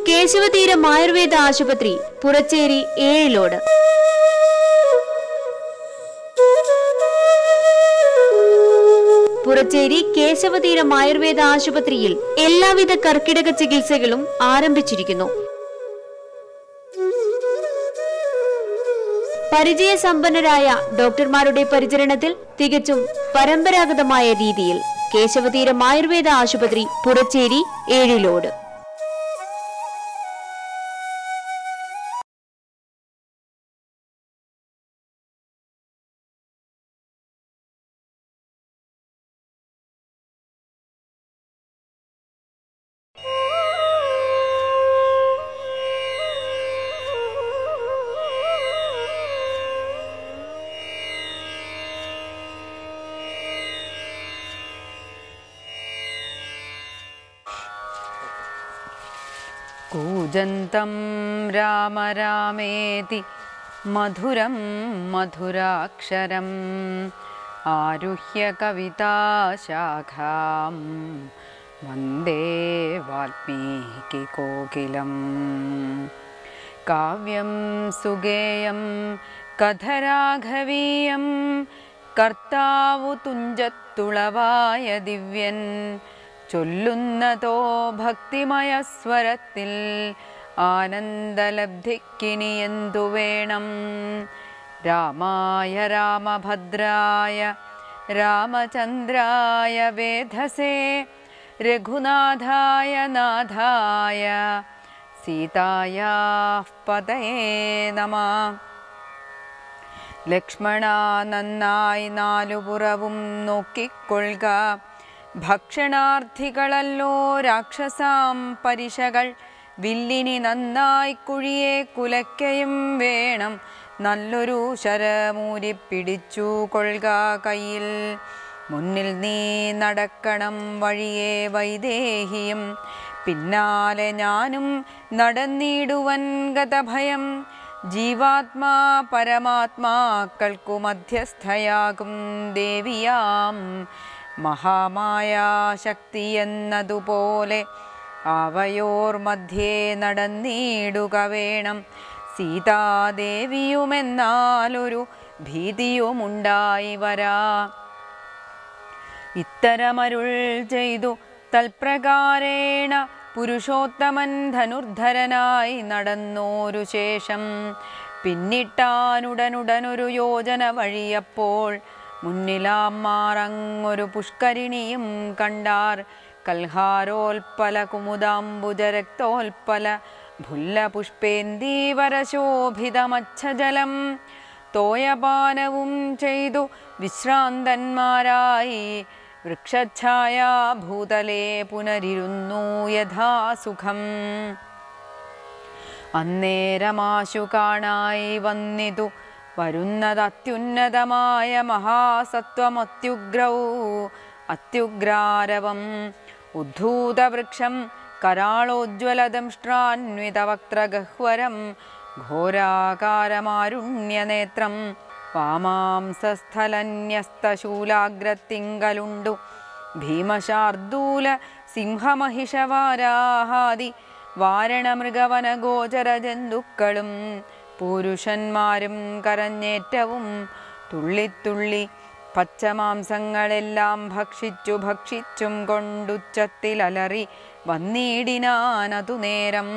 കേശവതീരം ആയുർവേദ ആശുപത്രി പുറച്ചേരി ഏഴിലോട് പുറച്ചേരി കേശവതീരം ആയുർവേദ ആശുപത്രിയിൽ എല്ലാവിധ കർക്കിടക ചികിത്സകളും ആരംഭിച്ചിരിക്കുന്നു പരിചയസമ്പന്നരായ ഡോക്ടർമാരുടെ പരിചരണത്തിൽ തികച്ചും പരമ്പരാഗതമായ രീതിയിൽ കേശവതീരം ആയുർവേദ ആശുപത്രി പുറച്ചേരി ഏഴിലോട് कूजन्तं राम रामेति मधुरं मधुराक्षरम् आरुह्य कविताशाखां वन्दे वाल्मीकिकोकिलम् काव्यं सुगेयं कथराघवीयं കർത്താവു തുഞ്ചത്തുളവായ ദിവ്യൻ ചൊല്ലുന്നതോ ഭക്തിമയ സ്വരത്തിൽ ആനന്ദലബ്ധിക്കിനി എന്തു വേണം രാമായ രാമഭദ്രായ രാമചന്ദ്രായ വേധസേ രഘുനാഥായ നാഥായ സീതായാ പതയേ നമ ലക്ഷ്മണ നന്നായി നാലുപുറവും നോക്കിക്കൊള്ളുക ഭക്ഷണാർത്ഥികളല്ലോ രാക്ഷസാം പരിശകൾ വില്ലിനി നന്നായി കുഴിയെ കുലയ്ക്കയും വേണം നല്ലൊരു ശരമൂരി പിടിച്ചു കൊള്ളുക കയ്യിൽ മുന്നിൽ നീ നടക്കണം വഴിയെ വൈദേഹിയും പിന്നാലെ ഞാനും നടന്നിടുവൻ ഗതഭയം ജീവാത്മാ പരമാത്മാക്കൾക്കു മധ്യസ്ഥയാകും ദേവിയാം മഹാമായാശക്തി എന്നതുപോലെ അവയോർ മധ്യേ നടന്നിടുക വേണം സീതാദേവിയുമെന്നാലൊരു ഭീതിയുമുണ്ടായി വരാ ഇത്തരമരുൾ ചെയ്തു തൽപ്രകാരേണ പുരുഷോത്തമൻ ധനുർധരനായി നടന്നോരു ശേഷം പിന്നിട്ടാനുടനുടനൊരു യോജന വഴിയപ്പോൾ മുന്നിലാമാറങ്ങൊരു പുഷ്കരിണിയും കണ്ടാർ കൽഹാരോൽപ്പല കുമുദാംബുജരക്തോൽപ്പല ഭുല്ല പുഷ്പേന്ദീവരശോഭിതമച്ഛജലം തോയപാനവും ചെയ്തു വിശ്രാന്തന്മാരായി വൃക്ഷഛായാ ഭൂതലേ പുനരിരുന്നു യഥാസുഖം അന്നേരമാശു കാണായി വന്നിതു വരുന്നത് അത്യുന്നതമായ മഹാസത്വമത്യുഗ്രൗ അത്യുഗ്രാരവം ഉദ്ധൂതവൃക്ഷം കരാളോജ്വലദംഷ്ട്രാന്വിതവക്ത്രഗഹ്വരം ഘോരാകാരമാരുണ്യനേത്രം വാമാംസസ്ഥലന്യസ്തശൂലാഗ്രത്തിങ്കലുണ്ടു ഭീമശാർദൂല സിംഹമഹിഷവാരാഹാദി വാരണമൃഗവനഗോചര ജന്തുക്കളും പുരുഷന്മാരും കരഞ്ഞേറ്റവും തുള്ളിത്തുള്ളി പച്ചമാംസങ്ങളെല്ലാം ഭക്ഷിച്ചു ഭക്ഷിച്ചും കൊണ്ടുച്ചത്തിലലറി വന്നിടിനാനതു നേരം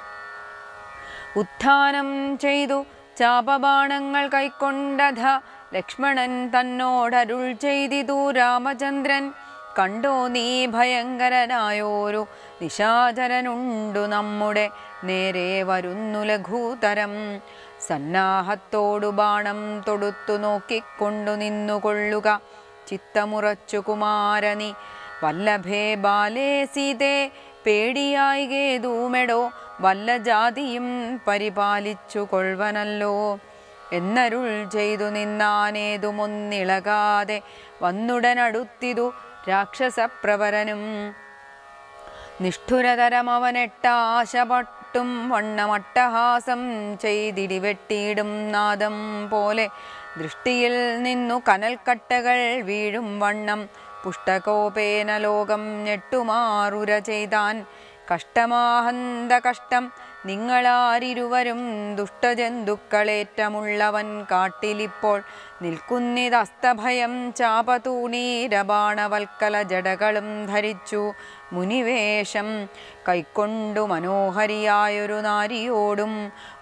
ഉത്ഥാനം ചെയ്തു ചാപബാണങ്ങൾ കൈക്കൊണ്ടധ ലക്ഷ്മണൻ തന്നോടരുൾ ചെയ്തിതു രാമചന്ദ്രൻ കണ്ടോ നീ ഭയങ്കരനായോരു നിശാചരനുണ്ടു നമ്മുടെ നേരെ വരുന്നു ലഘൂതരം സന്നാഹത്തോടു ബാണം തൊടുത്തു നോക്കിക്കൊണ്ടു നിന്നുകൊള്ളുക ചിത്തമുറച്ചു കുമാരനി വല്ലഭേ ബാലേ സീതേ പേടിയായി കേതൂമെടോ വല്ല ജാതിയും പരിപാലിച്ചു കൊൾവനല്ലോ എന്നരുൾ ചെയ്തു നിന്നാനേതുമൊന്നിളകാതെ വന്നുടനടുത്തിതു രാക്ഷസപ്രവരനും നിഷ്ഠുരതരം അവനെട്ടാശപട്ടും വണ്ണമട്ടഹാസം ചെയ്തിടിവെട്ടിയിടും നാദം പോലെ ദൃഷ്ടിയിൽ നിന്നു കനൽക്കട്ടകൾ വീഴും വണ്ണം പുഷ്ടകോപേന ലോകം ഞെട്ടുമാറുര ചെയ്താൻ കഷ്ടമാഹന്ത കഷ്ടം നിങ്ങളാരിരുവരും ദുഷ്ടജന്തുക്കളേറ്റമുള്ളവൻ കാട്ടിലിപ്പോൾ നിൽക്കുന്നിതസ്തഭയം ചാപതൂണീരബാണവൽക്കല ജടകളും ധരിച്ചു മുനിവേഷം കൈക്കൊണ്ടു മനോഹരിയായൊരു നാരിയോടും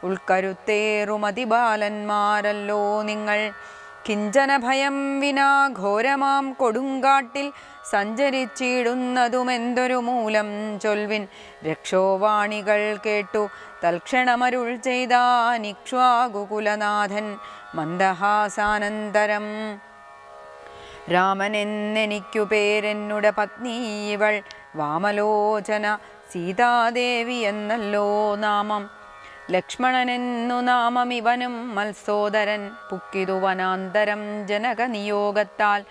ഉൾക്കരുത്തേറുമതിബാലന്മാരല്ലോ നിങ്ങൾ കിഞ്ചന ഭയം വിനാ ഘോരമാം കൊടുങ്കാട്ടിൽ സഞ്ചരിച്ചിടുന്നതുമെന്തൊരു മൂലം ചൊൽവിൻ രക്ഷോവാണികൾ കേട്ടു തൽക്ഷണമരുൾ ചെയ്താനിക്ഷ്വാകുകുലനാഥൻ മന്ദഹാസാനന്തരം രാമനെന്നെനിക്കു പേരെന്നുടെ പത്നി ഇവൾ വാമലോചന സീതാദേവി എന്നല്ലോ നാമം ലക്ഷ്മണനെന്നു നാമം ഇവനും മത്സോദരൻ പുക്കിതു വനാന്തരം ജനകനിയോഗത്താൽ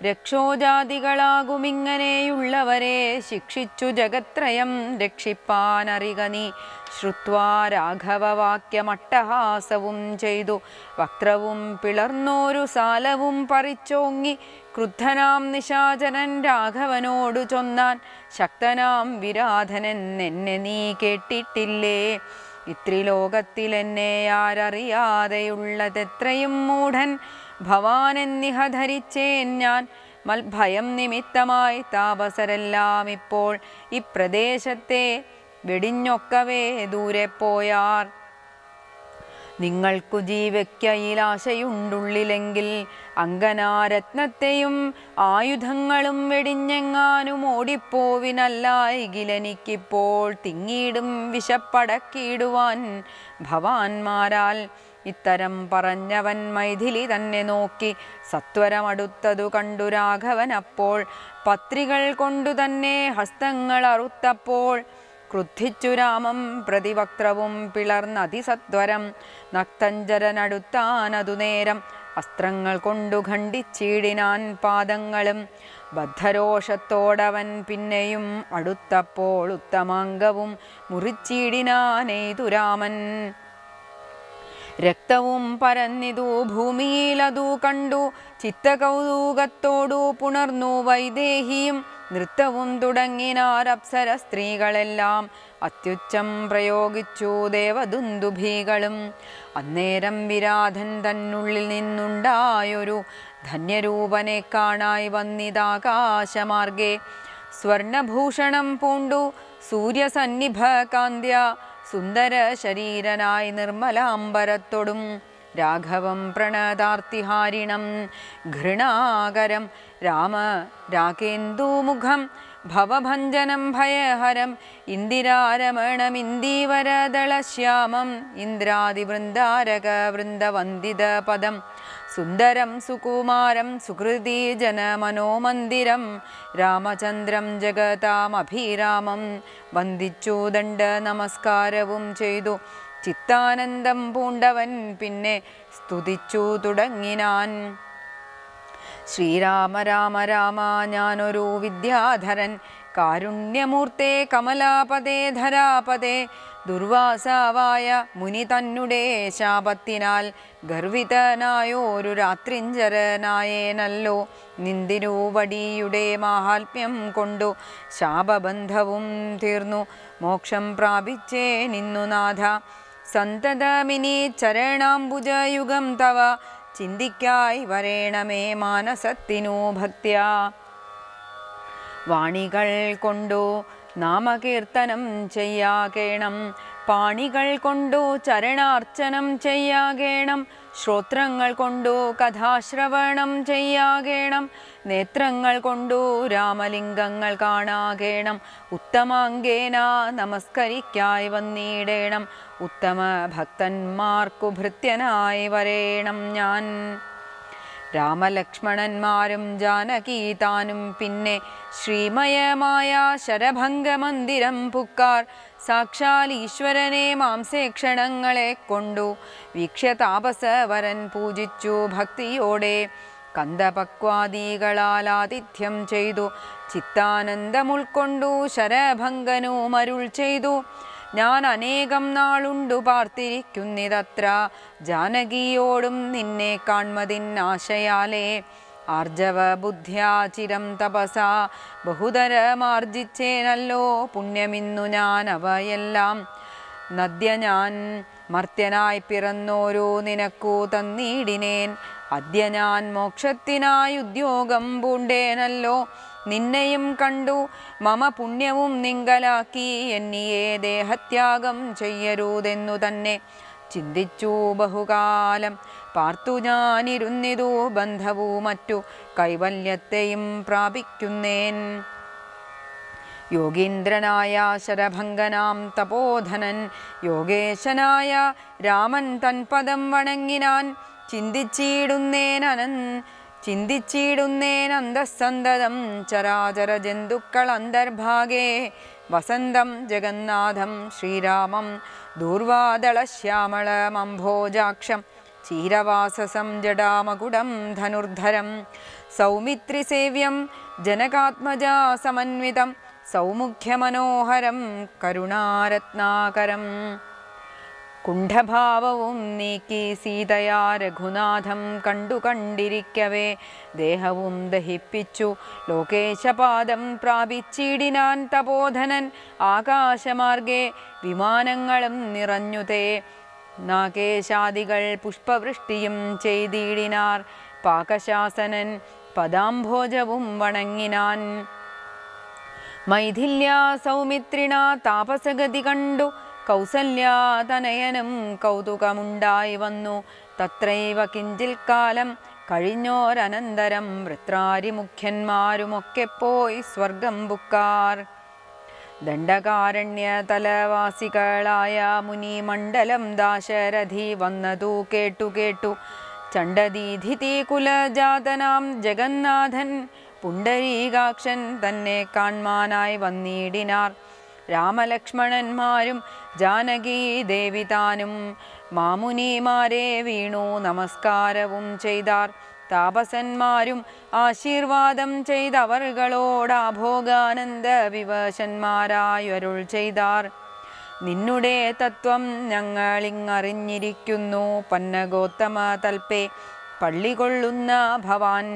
രക്ഷോജാതികളാകുമിങ്ങനെയുള്ളവരെ ശിക്ഷിച്ചു ജഗത്രയം രക്ഷിപ്പാനറിക നീ ശ്രുത്വാ രാഘവവാക്യമട്ടഹാസവും ചെയ്തു വക്രവും പിളർന്നോരു സാലവും പറിച്ചോങ്ങി ക്രുദ്ധനാം നിശാചരൻ രാഘവനോടു ചൊന്നാൻ ശക്തനാം വിരാധനൻ എന്നെ നീ കേട്ടിട്ടില്ലേ ഇത്രിലോകത്തിലെന്നെ ആരറിയാതെയുള്ളതെത്രയും മൂഢൻ ഭവാനെന്നിഹ ധരിച്ചേൻ ഞാൻ മൽഭയം നിമിത്തമായി താപസരെല്ലാം ഇപ്പോൾ ഇപ്രദേശത്തെ വെടിഞ്ഞൊക്കവേ ദൂരെ പോയാർ നിങ്ങൾക്കു ജീവയ്ക്കയിലാശയുണ്ടുള്ളിലെങ്കിൽ അങ്കനാരത്നത്തെയും ആയുധങ്ങളും വെടിഞ്ഞെങ്ങാനും ഓടിപ്പോവിനല്ലായികിലെനിക്കിപ്പോൾ തിങ്ങിയിടും വിശപ്പടക്കിയിടുവാൻ ഭവാന്മാരാൽ ഇത്തരം പറഞ്ഞവൻ മൈഥിലി തന്നെ നോക്കി സത്വരമടുത്തതു കണ്ടു രാഘവൻ അപ്പോൾ പത്രികൾ കൊണ്ടു തന്നെ ഹസ്തങ്ങൾ അറുത്തപ്പോൾ ക്രുദ്ധിച്ചു രാമം പ്രതിവക്ത്രവും പിളർന്നതിസത്വരം നക്തഞ്ചരനടുത്താനതു നേരം അസ്ത്രങ്ങൾ കൊണ്ടു ഖണ്ഡിച്ചിടിനാൻ പാദങ്ങളും ബദ്ധരോഷത്തോടവൻ പിന്നെയും അടുത്തപ്പോൾ ഉത്തമാംഗവും മുറിച്ചിടിനാനെയ്തു രാമൻ രക്തവും പരന്നിതു ഭൂമിയിലതു കണ്ടു ചിത്തകൗതുകത്തോടു പുണർന്നു വൈദേഹിയും നൃത്തവും തുടങ്ങിനാർ അപ്സര സ്ത്രീകളെല്ലാം അത്യുച്ചം പ്രയോഗിച്ചു ദേവദുന്ദുഭികളും അന്നേരം വിരാധൻ തന്നുള്ളിൽ നിന്നുണ്ടായൊരു ധന്യരൂപനെ കാണായി വന്നിതാകാശമാർഗേ സ്വർണഭൂഷണം പൂണ്ടു സൂര്യസന്നിഭ കാന്ത്യ സുന്ദര ശരീരനായി നിർമ്മലാംബരത്തൊടും രാഘവം പ്രണതാർത്തിഹാരിണം ഘൃണാകരം രാമ രാകേന്ദുമുഖം ഭവഭഞ്ജനം ഭയഹരം ഇന്ദിരാരമണമിന്ദീവരദളശ്യാമം ഇന്ദ്രാദിവൃന്ദാരക വൃന്ദവന്ദിത പദം സുന്ദരം സുകുമാരം സുഹൃതി ജനമനോമന്ദിരം രാമചന്ദ്രം ജഗതാമഭിരാമം വന്ദിച്ചു ദണ്ഡ നമസ്കാരവും ചെയ്തു ചിത്താനന്ദം പൂണ്ടവൻ പിന്നെ സ്തുതിച്ചു തുടങ്ങിനാൻ ശ്രീരാമ രാമ രാമ ഞാനൊരു വിദ്യാധരൻ കാരുണ്യമൂർത്തേ കമലാപതേ ധരാപതേ ദുർവാസാവായ മുനി തന്നുടെ ശാപത്തിനാൽ ഗർവിതനായോരു രാത്രിഞ്ചരനായേനല്ലോ നിന്ദിരൂവടിയുടെ മാഹാത്മ്യം കൊണ്ടു ശാപബന്ധവും തീർന്നു മോക്ഷം പ്രാപിച്ചേ നിന്നു നാഥ സന്തതമിനി ചരണാംബുജയുഗം തവ ചിന്തിക്കായി വരേണമേ മാനസത്തിനു ഭക്ത്യാ വാണികൾ കൊണ്ടു നാമകീർത്തനം ചെയ്യാകേണം പാണികൾ കൊണ്ടു ചരണാർച്ചനം ചെയ്യാകേണം ശ്രോത്രങ്ങൾ കൊണ്ടു കഥാശ്രവണം ചെയ്യാകേണം നേത്രങ്ങൾ കൊണ്ടു രാമലിംഗങ്ങൾ കാണാകേണം ഉത്തമാംഗേന നമസ്കരിക്കായി വന്നിടേണം ഉത്തമ ഭക്തന്മാർക്കു ഭൃത്യനായി വരേണം ഞാൻ രാമലക്ഷ്മണന്മാരും ജാനകി താനും പിന്നെ ശ്രീമയമായ ശരഭംഗമന്ദിരം പുക്കാർ സാക്ഷാൽ ഈശ്വരനെ മാംസേക്ഷണങ്ങളെ കൊണ്ടു വീക്ഷ്യ താപസവരൻ പൂജിച്ചു ഭക്തിയോടെ കന്ദപക്വാദികളാൽ ആതിഥ്യം ചെയ്തു ചിത്താനന്ദമുൾക്കൊണ്ടു ശരഭംഗനു മരുൾ ചെയ്തു ഞാൻ അനേകം നാളുണ്ടു പാർത്തിരിക്കുന്നിതത്ര ജാനകിയോടും നിന്നെ കാൺമതിൻ ആശയാലേ ആർജവ ബുദ്ധ്യാ ചിരം തപസാ ബഹുതരമാർജിച്ചേനല്ലോ പുണ്യമിന്നു ഞാൻ അവയെല്ലാം നദ്യ ഞാൻ മർത്യനായി പിറന്നോരോ നിനക്കു തന്നീടിനേൻ അദ്യ ഞാൻ മോക്ഷത്തിനായി ഉദ്യോഗം പൂണ്ടേനല്ലോ നിന്നെയും കണ്ടു മമ പുണ്യവും നിങ്കലാക്കി എന്നിയെ ദേഹത്യാഗം ചെയ്യരുതെന്നു തന്നെ ചിന്തിച്ചു ബഹുകാലം പാർത്തു ഞാനിരുന്നിതു ബന്ധവു മറ്റു കൈവല്യത്തെയും പ്രാപിക്കുന്നേൻ യോഗീന്ദ്രനായ ശരഭംഗനാം തപോധനൻ യോഗേശനായ രാമൻ തൻപദം വണങ്ങിനാൻ ചിന്തിച്ചിടുന്നേനനൻ ചിന്തിച്ചിടുന്നേൻ അന്തസ്സന്തതം ചരാചര ജന്തുക്കൾ അന്തർഭാഗേ വസന്തം ജഗന്നാഥം ശ്രീരാമം ദൂർവാദളശ്യാമളമംഭോജാക്ഷം ചീരവാസസം ജടാമകുടം ധനുർധരം സൗമിത്രിസേവ്യം ജനകാത്മജാ സമന്വിതം സൗമുഖ്യമനോഹരം കരുണാരത്നാകരം കുണ്ഠഭാവവും നീക്കി സീതയാ രഘുനാഥം കണ്ടു കണ്ടിരിക്കവേ ദേഹവും ദഹിപ്പിച്ചു ലോകേശപാദം പ്രാപിച്ചിടിനാൻ തപോധനൻ ആകാശമാർഗേ വിമാനങ്ങളും നിറഞ്ഞുതേ നാഗേശാദികൾ പുഷ്പവൃഷ്ടിയും ചെയ്തിടിനാർ പാകശാസനൻ പദാംഭോജവും വണങ്ങിനാൻ മൈഥില്യ സൗമിത്രിണ താപസഗതി കണ്ടു കൗസല്യാതനയനും കൗതുകമുണ്ടായി വന്നു തത്രൈവ കിഞ്ചിൽ കാലം കഴിഞ്ഞോരനന്തരം വൃത്രാരിമുഖ്യന്മാരുമൊക്കെ പോയി സ്വർഗം ബുക്കാർ ദണ്ഡകാരണ്യ തലവാസികളായ മുനി മണ്ഡലം ദാശരഥി വന്നതു കേട്ടു കേട്ടു ചണ്ഡദീധിതി കുലജാതനാം ജഗന്നാഥൻ പുണ്ടരീകാക്ഷൻ തന്നെ കാൺമാനായി വന്നിടിനാർ രാമലക്ഷ്മണന്മാരും ജാനകി ദേവി താനും മാമുനിമാരെ വീണു നമസ്കാരവും ചെയ്താർ താപസന്മാരും ആശീർവാദം ചെയ്തവർകളോടാഭോഗാനന്ദ വിവശന്മാരായൊരുൾ ചെയ്താർ നിന്നുടെ തത്വം ഞങ്ങളിങ്ങറിഞ്ഞിരിക്കുന്നു പന്നഗോത്തമ തൽപ്പേ പള്ളികൊള്ളുന്ന ഭവാൻ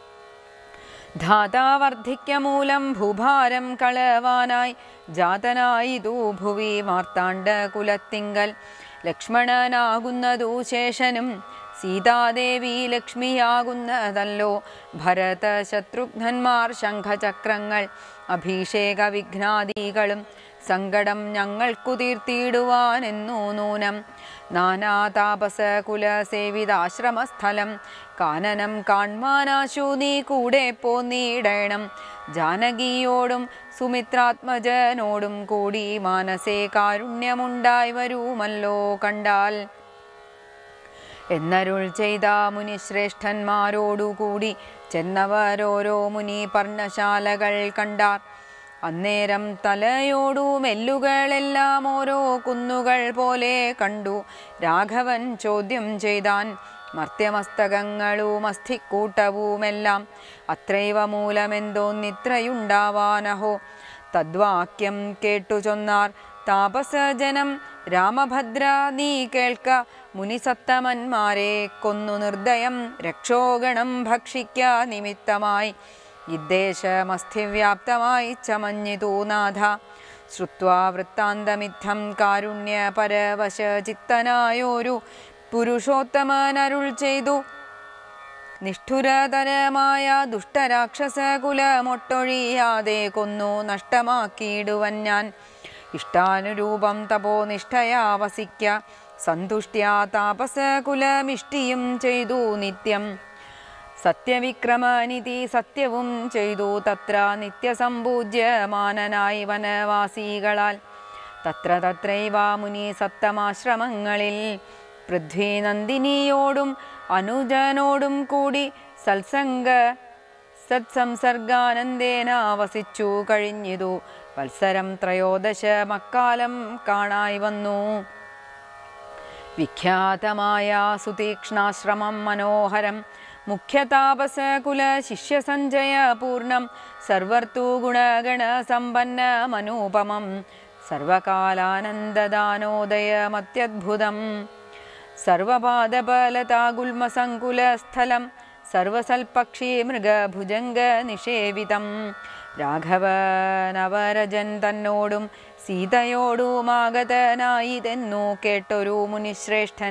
ധാതാവർദ്ധിക്യമൂലം ഭൂഭാരം കളവാനായി ജാതനായിതു ഭുവി മാർത്താണ്ഡ കുലത്തിങ്കൽ ലക്ഷ്മണനാകുന്നതു ശേഷനും സീതാദേവി ലക്ഷ്മിയാകുന്നതല്ലോ ഭരത ശത്രുഘ്നന്മാർ ശംഖചക്രങ്ങൾ അഭിഷേക വിഘ്നാദികളും സങ്കടം ഞങ്ങൾക്കു തീർത്തിയിടുവാനെന്നു നൂനം നാനാതാപസ കുലസേവിതാശ്രമസ്ഥലം കാനനം കാൺമാനാശു നീ കൂടെ പോന്നീടണം ജാനകിയോടും സുമിത്രാത്മജനോടും കൂടി മാനസേ കാരുണ്യമുണ്ടായി വരുമല്ലോ കണ്ടാൽ എന്നരുൾ ചെയ്ത മുനിശ്രേഷ്ഠന്മാരോടുകൂടി ചെന്നവരോരോ മുനി പർണശാലകൾ കണ്ടാർ അന്നേരം തലയോടും എല്ലുകളെല്ലാം ഓരോ കുന്നുകൾ പോലെ കണ്ടു രാഘവൻ ചോദ്യം ചെയ്താൻ മർത്യമസ്തകങ്ങളും അസ്ഥിക്കൂട്ടവുമെല്ലാം അത്രൈവ മൂലമെന്തോന്നിത്രയുണ്ടാവാനഹോ തദ്വാക്യം കേട്ടു ചൊന്നാർ താപസജനം രാമഭദ്ര നീ കേൾക്ക മുനിസത്തമന്മാരെ കൊന്നു നിർദ്ദയം രക്ഷോഗണം ഭക്ഷിക്ക നിമിത്തമായി ഇദ്ദേശമസ്ഥിവ്യാപ്തമായി ചമഞ്ഞിതു നാഥ ശ്രുത്വാ വൃത്താന്തമിത്തം കാരുണ്യ പരവശ ചിത്തനായോരു പുരുഷോത്തമനരുൾ ചെയ്തു നിഷ്ഠുരതരമായ ദുഷ്ടരാക്ഷസ കുലമൊട്ടൊഴിയാതെ കൊന്നു നഷ്ടമാക്കിയിടുവൻ ഞാൻ ഇഷ്ടാനുരൂപം തപോനിഷ്ഠയാ വസിക്ക സന്തുഷ്ട്യാ താപസ കുലമിഷ്ടിയും ചെയ്തു നിത്യം സത്യവിക്രമനിധി സത്യവും ചെയ്തു തത്ര നിത്യസമ്പൂജ്യമാനനായി വനവാസികളാൽ തത്ര തത്രൈവ മുനി സത്തമാശ്രമങ്ങളിൽ പൃഥ്വീനന്ദിനിയോടും അനുജനോടും കൂടി സത്സംഗ സത്സംസർഗാനന്ദേന വസിച്ചു കഴിഞ്ഞിതു വത്സരം ത്രയോദശ മക്കാലം കാണായി വന്നു വിഖ്യാതമായ സുതീക്ഷ്ണാശ്രമം മനോഹരം മുഖ്യതാപസകുല ശിഷ്യസഞ്ജയ പൂർണ്ണം സർവർത്തൂ ഗുണഗണ സമ്പന്നമനൂപമം സർവകാലാനന്ദദാനോദയമത്യദ്ഭുതം സർവപാദബലതാഗുൽമസങ്കുലസ്ഥലം സർവസൽപക്ഷി മൃഗഭുജംഗ നിഷേവിതം രാഘവനവരജൻ തന്നോടും സീതയോടുമാഗതനായിതെന്നു കേട്ടൊരു മുനിശ്രേഷ്ഠൻ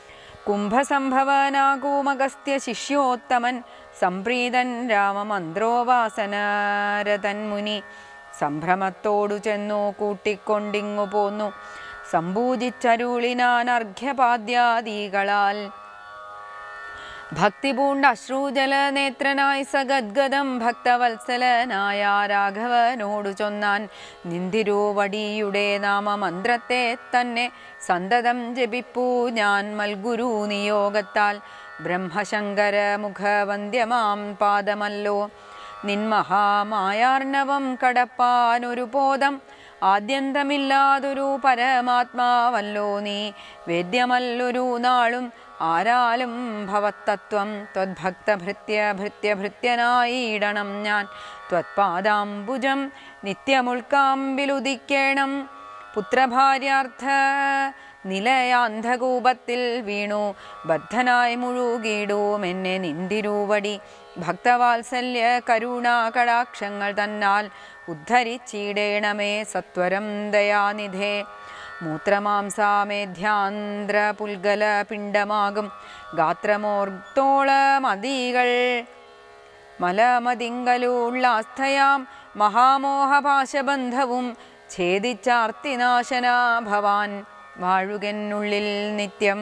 കുംഭസംഭവനാകൂമഗസ്ത്യ ശിഷ്യോത്തമൻ സംപ്രീതൻ രാമമന്ത്രോപാസനരതൻ മുനി സംഭ്രമത്തോടു ചെന്നു കൂട്ടിക്കൊണ്ടിങ്ങു പോന്നു സമ്പൂജിച്ചരുളിനാൻ അർഘ്യപാദ്യാദികളാൽ ഭക്തിപൂണ്ട അശ്രൂജലനേത്രനായി സഗദ്ഗതം ഭക്തവത്സലനായ രാഘവനോടു ചൊന്നാൻ നിന്തിരുവടിയുടെ നാമമന്ത്രത്തെ തന്നെ സന്തതം ജപിപ്പൂ ഞാൻ മൽഗുരു നിയോഗത്താൽ ബ്രഹ്മശങ്കര മുഖവന്ദ്യമാം പാദമല്ലോ നിന്മഹാമായാർണവം കടപ്പാനൊരു പോദം ആദ്യന്തമില്ലാതൊരു പരമാത്മാവല്ലോ നീ വേദ്യമല്ലൊരു നാളും ആരാലും ഭവത്തത്വം ത്വദ്ഭക്തഭൃത്യ ഭൃത്യഭൃത്യനായിടണം ഞാൻ ത്വത്പാദാംബുജം നിത്യമുൾക്കാമ്പിലുദിക്കേണം പുത്രഭാര്യാർത്ഥ നിലയാന്ധകൂപത്തിൽ വീണു ബദ്ധനായി മുഴുകിടും എന്നെ നിന്തിരുവടി ഭക്തവാത്സല്യ കരുണാകടാക്ഷങ്ങൾ തന്നാൽ ഉദ്ധരിച്ചിടേണമേ സത്വരം ദയാനിധേ മൂത്രമാംസാമേധ്യാന്ധ്ര പുൽഗല പിണ്ടമാകും ഗാത്രമോർത്തോളമതികൾ മലമതിങ്കലുള്ളാസ്ഥയാം മഹാമോഹപാശബന്ധവും ഛേദിച്ചാർത്തിനാശന ഭവാൻ വാഴുകെന്നുള്ളിൽ നിത്യം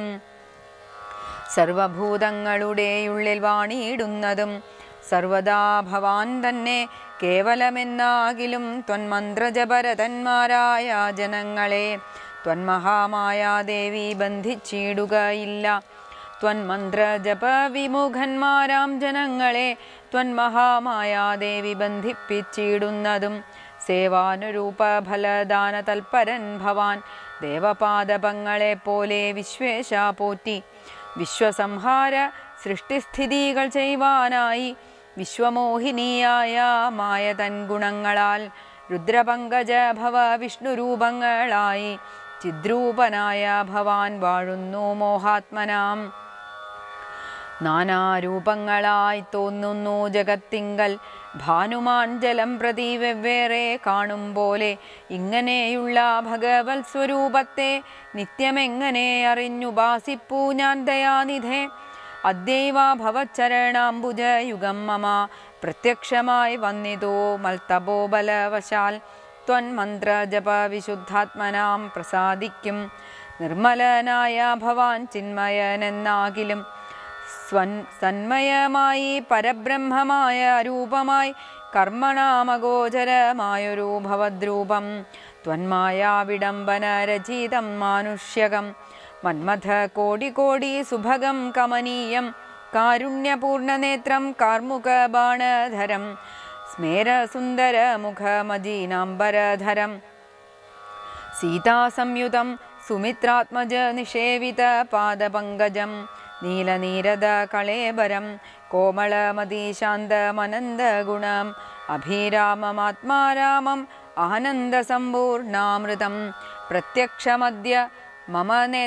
സർവഭൂതങ്ങളുടെയുള്ളിൽ വാണിയിടുന്നതും സർവദാ ഭവാൻ തന്നെ കേവലമെന്നാകിലും ത്വന്മന്ത്രജപരതന്മാരായ ജനങ്ങളെ ത്വന്മഹാമായാദേവി ബന്ധിച്ചിടുകയില്ല ത്വന്മന്ത്രജപ വിമുഖന്മാരാം ജനങ്ങളെ ത്വന്മഹാമായാദേവി ബന്ധിപ്പിച്ചിടുന്നതും സേവാനുരൂപ ഫലദാന തൽപരൻ ഭവാൻ ദേവപാദപങ്ങളെ പോലെ വിശ്വേശ പോറ്റി വിശ്വസംഹാര സൃഷ്ടിസ്ഥിതികൾ ചെയ്യുവാനായി വിശ്വമോഹിനിയായ മായ തൻ ഗുണങ്ങളാൽ രുദ്രപങ്കജ ഭവ വിഷ്ണുരൂപങ്ങളായി ചിദ്രൂപനായ ഭവാൻ വാഴുന്നു മോഹാത്മനാം നാനാരൂപങ്ങളായി തോന്നുന്നു ജഗത്തിങ്കൽ ഭാനുമാൻ ജലം പ്രതി വെവ്വേറെ കാണും പോലെ ഇങ്ങനെയുള്ള ഭഗവത് സ്വരൂപത്തെ നിത്യമെങ്ങനെ അറിഞ്ഞുപാസിപ്പൂ ഞാൻ ദയാനിധേ അദ്യൈവ ഭവച്ചരണാംബുജയുഗം മമ പ്രത്യക്ഷമായി വന്നിതോ മൽത്തപോബലവശാൽ ത്വന്മന്ത്രജപ വിശുദ്ധാത്മനാം പ്രസാദിക്കും നിർമ്മലനായ ഭവാൻ ചിന്മയനെന്നാകിലും സ്വൻ സന്മയമായി പരബ്രഹ്മമായ രൂപമായി കർമ്മണാമഗോചരമായൊരു ഭവദ്രൂപം ത്വന്മായ വിഡംബന രചിതം മാനുഷ്യകം മന്മഥ കോടി കോടി സുഭഗം കമനീയം കാരുണ്യപൂർണനേത്രം കാർമുകബാണധരം സ്മേരസുന്ദരമുഖമജീനാംബരധരം സീതാസംയുതം സുമിത്രാത്മജ നിഷേവിത പാദപങ്കജം നീലനീരദ കളേബരം കോമളമതീശാന്തമനന്തഗുണം അഭിരാമമാത്മാരാമം ആനന്ദസമ്പൂർണാമൃതം പ്രത്യക്ഷമദ്യ മമ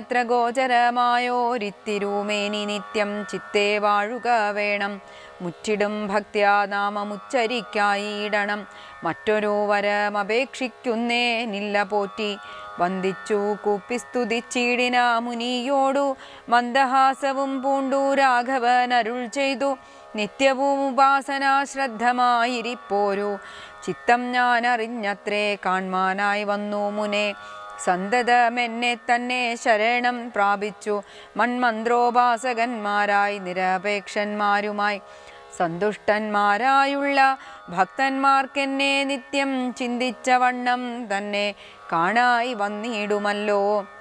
നേത്രഗോചരമായോരിത്തിരൂമേനി നിത്യം ചിത്തേ വാഴുക വേണം മുറ്റിടും ഭക്ത്യാ നാമമുച്ചരിക്കായിടണം മറ്റൊരു വരമപേക്ഷിക്കുന്നേ നില്ല പോറ്റി വന്ദിച്ചു കൂപ്പിസ്തുതിച്ചിടിന മുനിയോടു മന്ദഹാസവും പൂണ്ടു രാഘവൻ അരുൾ ചെയ്തു നിത്യവും ഉപാസന ശ്രദ്ധമായിരിപ്പോരു ചിത്തം ഞാൻ അറിഞ്ഞത്രേ കാൺമാനായി വന്നു മുനെ സന്തതമെന്നെ തന്നെ ശരണം പ്രാപിച്ചു മൺമന്ത്രോപാസകന്മാരായി നിരപേക്ഷന്മാരുമായി സന്തുഷ്ടന്മാരായുള്ള ഭക്തന്മാർക്കെന്നെ നിത്യം ചിന്തിച്ച വണ്ണം തന്നെ കാണായി വന്നിടുമല്ലോ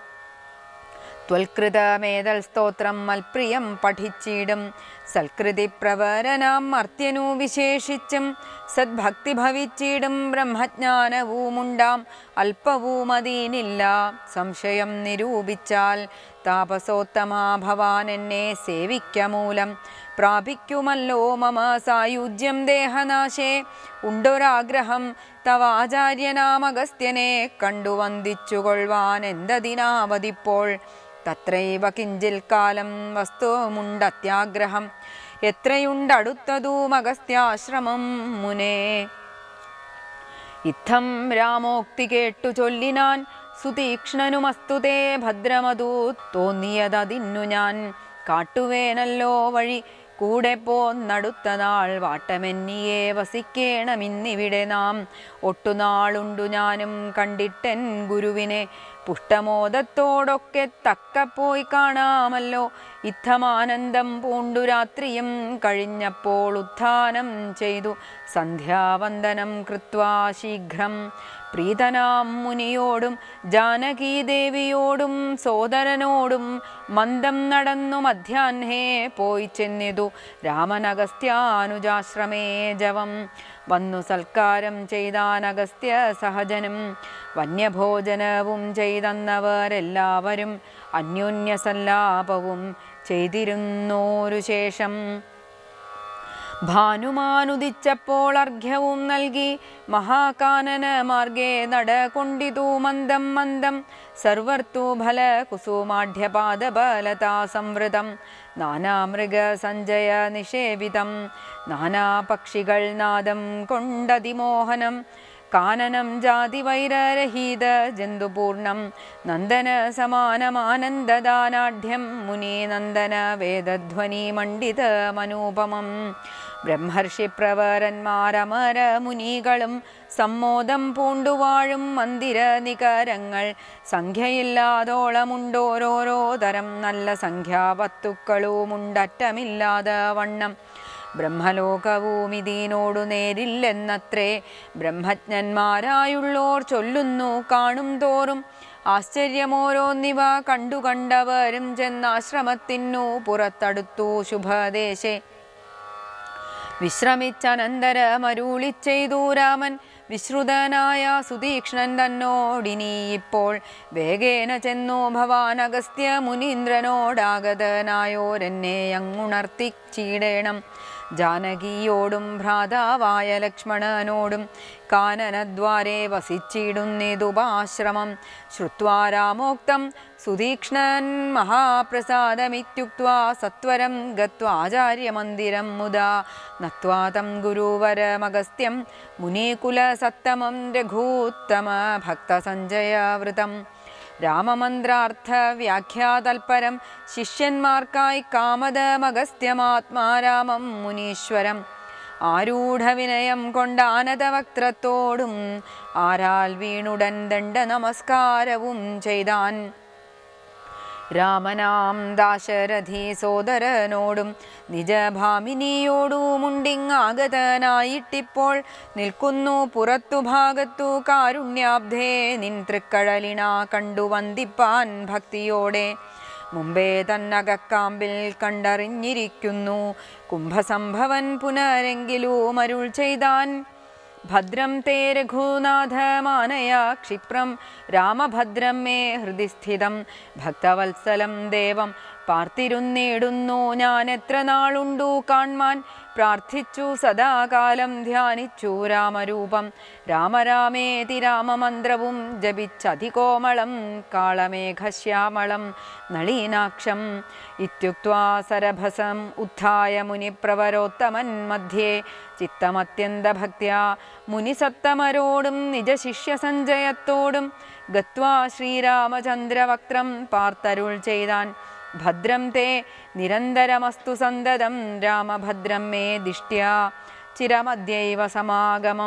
ത്വൽകൃതമേതൽ സ്തോത്രം മൽപ്രിയം പഠിച്ചിടും സൽകൃതി പ്രവരനാം മർത്യനു വിശേഷിച്ചും സദ്ഭക്തി ഭവിച്ചിടും ബ്രഹ്മജ്ഞാനവുമുണ്ടാം അല്പവും അതീനില്ല സംശയം നിരൂപിച്ചാൽ താപസോത്തമാ ഭവാൻ എന്നെ സേവിക്കമൂലം പ്രാപിക്കുമല്ലോ മമ സായുജ്യം ദേഹനാശേ ഉണ്ടൊരാഗ്രഹം തവാചാര്യനാമഗസ്ത്യനെ കണ്ടു വന്ദിച്ചുകൊള്ളുവാൻ എന്തതിനാവതിപ്പോൾ തത്രൈവ കിഞ്ചിൽ കാലം വസ്തുമുണ്ടത്യാഗ്രഹം എത്രയുണ്ടടുത്തതും അഗസ്ത്യാശ്രമം മുനേ ഇത്തം രാമോക്തി കേട്ടു ചൊല്ലിനാൻ സുതീക്ഷ്ണനുമസ്തുതേ ഭദ്രമതു തോന്നിയതതിന്നു ഞാൻ കാട്ടുവേനല്ലോ വഴി കൂടെ പോന്നടുത്ത നാൾ വാട്ടമെന്നിയെ വസിക്കേണമിന്നിവിടെ നാം ഒട്ടുനാളുണ്ടു ഞാനും കണ്ടിട്ടെൻ ഗുരുവിനെ പുഷ്ടമോദത്തോടൊക്കെ തക്ക പോയി കാണാമല്ലോ ഇത്തമാനന്ദം പൂണ്ടു രാത്രിയും കഴിഞ്ഞപ്പോൾ ഉത്ഥാനം ചെയ്തു സന്ധ്യാവന്ദനം കൃത്വാ ശീഘ്രം പ്രീതനാം മുനിയോടും ജാനകീദേവിയോടും സോദരനോടും മന്ദം നടന്നു മധ്യാഹ്നേ പോയി ചെന്നിതു രാമനഗസ്ത്യാനുജാശ്രമേ ജവം വന്നു സൽക്കാരം ചെയ്താൻ അഗസ്ത്യ സഹജനും വന്യഭോജനവും ചെയ്തന്നവരെല്ലാവരും അന്യോന്യസല്ലാപവും ചെയ്തിരുന്നോരു ശേഷം ഭാനുമാനുദിച്ചപ്പോൾ അർഘ്യവും നൽകി മഹാകാനന മാർഗേ നടകൊണ്ടിതു മന്ദം മന്ദം സർവർത്തു ഫല കുസുമാഢ്യപാദബലതാ സംവൃതം നാനാമൃഗ സഞ്ജയ നിഷേവിതം നാനാപക്ഷികൾ നാദം കൊണ്ടതിമോഹനം കാനനം ജാതിവൈരരഹീത ജന്തുപൂർണം നന്ദന സമാനമാനന്ദദാനാഢ്യം മുനീനന്ദന വേദധ്വനി മണ്ഡിതമനൂപമം ബ്രഹ്മർഷി പ്രവരന്മാരമര മുനികളും സമ്മോദം പൂണ്ടുവാഴും മന്ദിര നികരങ്ങൾ സംഖ്യയില്ലാതോളമുണ്ടോരോരോ തരം നല്ല സംഖ്യാവത്തുക്കളുമുണ്ടറ്റമില്ലാതെ വണ്ണം ബ്രഹ്മലോകവും ഇതിനോടു നേരില്ലെന്നത്രേ ബ്രഹ്മജ്ഞന്മാരായുള്ളോർ ചൊല്ലുന്നു കാണും തോറും ആശ്ചര്യമോരോന്നിവ കണ്ടു കണ്ടവരും ചെന്നാശ്രമത്തിനു പുറത്തടുത്തു ശുഭദേശേ വിശ്രമിച്ചനന്തരമരുളി ചെയ്തു രാമൻ വിശ്രുതനായ സുതീക്ഷ്ണൻ തന്നോടിനി ഇപ്പോൾ വേഗേന ചെന്നു ഭവാൻ അഗസ്ത്യ മുനീന്ദ്രനോടാഗതനായോരെന്നെ അങ്ങുണർത്തിച്ചീടേണം ജാനകിയോടും ഭ്രാതാവായ ലക്ഷ്മണനോടും കാനനദ്വാരെ വസിച്ചിടുന്നിതുപാശ്രമം ശ്രുത്വാ രാമോക്തം സുതീക്ഷ്ണൻ മഹാപ്രസാദമിത്യുക്വാ സത്വരം ഗത്വാചാര്യമന്ദിരം മുദാ നത്വാ തം ഗുരുവരമഗസ്ത്യം മുനീകുലസത്തമം രഘൂത്തമ ഭക്തസഞ്ജയവൃതം രാമമന്ത്രാർത്ഥ വ്യാഖ്യാതൽപരം ശിഷ്യന്മാർക്കായി കാമദമഗസ്ത്യമാത്മാരാമം മുനീശ്വരം ആരൂഢവിനയം കൊണ്ടാനതവക്ത്രത്തോടും ആരാൽ വീണുടൻ ദണ്ഡ നമസ്കാരവും ചെയ്താൻ രാമനാം ദാശരഥി സോദരനോടും നിജഭാമിനിയോടുമുണ്ടിങ്ങാഗതനായിട്ടിപ്പോൾ നിൽക്കുന്നു പുറത്തു ഭാഗത്തു കാരുണ്യാബ്ധേ നിൻ തൃക്കഴലിണ കണ്ടു വന്ദിപ്പാൻ ഭക്തിയോടെ മുമ്പേ തന്നകക്കാമ്പിൽ കണ്ടറിഞ്ഞിരിക്കുന്നു കുംഭസംഭവൻ പുനരെങ്കിലും അരുൾ ചെയ്താൻ ഭദ്രം തേ രഘുനാഥ മാനയ ക്ഷിപ്രം രാമഭദ്രം മേ ഹൃദി സ്ഥിതം ഭക്തവത്സലം ദേവം പാർത്തിരുന്നിടുന്നു ഞാൻ എത്ര നാളുണ്ടു കാൺമാൻ പ്രാർത്ഥിച്ചു സദാകാലം ധ്യാനിച്ചു രാമരൂപം രാമരാമേതി രാമമന്ത്രവും ജപിച്ചതികോമളം കാളമേഘശ്യാമളം നളീനാക്ഷം ഇത്യുക്വാ സരഭസം ഉത്ഥായ മുനിപ്രവരോത്തമൻ മധ്യേ ചിത്തമത്യന്തഭക്ത്യാ മുനിസത്തമരോടും നിജശിഷ്യസഞ്ജയത്തോടും ഗത്വാ ശ്രീരാമചന്ദ്രവക്ത്രം പാർത്തരുൾ ചെയ്താൻ ഭദ്രം തേ നിരന്തരമസ്തു സന്തതം രാമഭദ്രം മേ ദിഷ്ട്യാ ചിരമദ്യൈവ സമാഗമം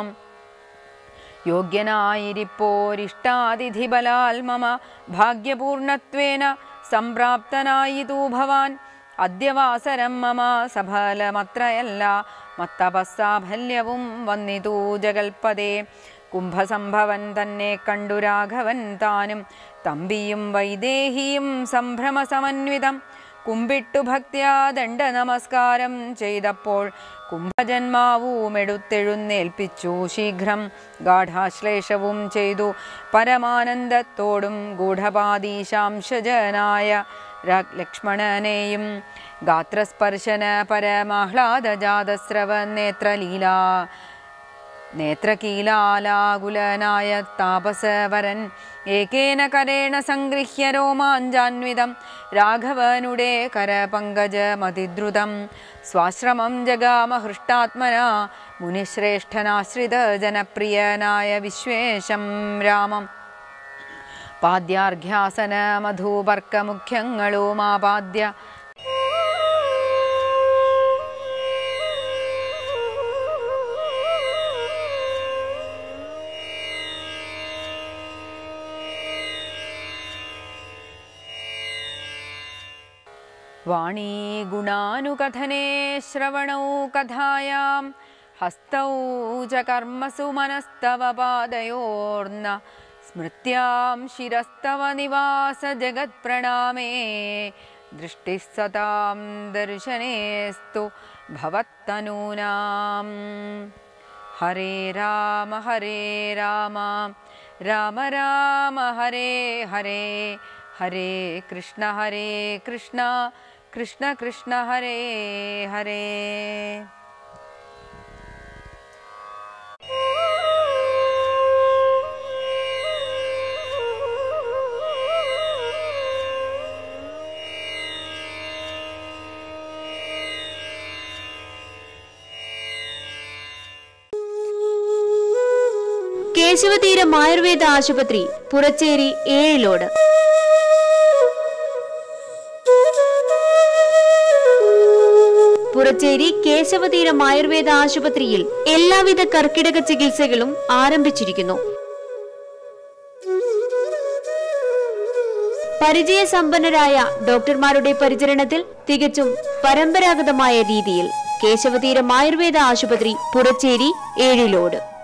യോഗ്യനായിരിപ്പോരിഷ്ടാതിഥിബലാൽ മമ ഭാഗ്യപൂർണത്വേന സംപ്രാപ്തനായിതു ഭവാൻ അദ്യവാസരം മമ സഫലമത്രയല്ല മത്തപസ്സാഫല്യവും വന്നിതു ജഗൽപദേ കുംഭസംഭവൻ തന്നെ കണ്ടു രാഘവൻ താനും തമ്പിയും വൈദേഹിയും സംഭ്രമസമന്വിതം കുമ്പിട്ടു ഭക്ത്യാ ദണ്ഡ നമസ്കാരം ചെയ്തപ്പോൾ കുംഭജന്മാവും എടുത്തെഴുന്നേൽപ്പിച്ചു ശീഘ്രം ഗാഠാശ്ലേഷവും ചെയ്തു പരമാനന്ദത്തോടും ഗൂഢപാദീശാംശജനായ ര- ലക്ഷ്മണനെയും ഗാത്രസ്പർശന പരമാഹ്ലാദജാതസ്രവ നേത്രലീല നേത്രകീലാലാകുലനായ താപസവരൻ ഏകേന കരേണ സംഗൃഹ്യ രോമാഞ്ചാന്വിതം രാഘവനുടെ കരപങ്കജമതിദ്രുതം സ്വാശ്രമം ജഗാമ ഹൃഷ്ടാത്മന മുനിശ്രേഷ്ഠനാശ്രിത ജനപ്രിയനായ വിശ്വേശം രാമം പാദ്യാർഘ്യാസന മധുപർക്കമുഖ്യങ്ങളുമാപാദ്യ വാണീ ഗുണാനുകഥനേ ശ്രവണൗ കഥായാം ഹസ്തൗ ച കർമ്മസു മനസ്തവ പാദയോർന്ന സ്മൃത്യാം ശിരസ്തവ നിവാസ ജഗത്പ്രണാമേ ദൃഷ്ടിः സതാം ദർശനേസ്തു ഭവത്തനൂനാം ഹരേ രാമ ഹരേ രാമ രാമ രാമ ഹരേ ഹരേ ഹരേ കൃഷ്ണ ഹരേ കൃഷ്ണ കൃഷ്ണ കൃഷ്ണ ഹരേ ഹരേ കേശവതീരം ആയുർവേദ ആശുപത്രി പുറച്ചേരി ഏഴിലോട് പുറച്ചേരി കേശവതീരം ആയുർവേദ ആശുപത്രിയിൽ എല്ലാവിധ കർക്കിടക ചികിത്സകളും ആരംഭിച്ചിരിക്കുന്നു പരിചയസമ്പന്നരായ ഡോക്ടർമാരുടെ പരിചരണത്തിൽ തികച്ചും പരമ്പരാഗതമായ രീതിയിൽ കേശവതീരം ആയുർവേദ ആശുപത്രി പുറച്ചേരി ഏഴിലോട്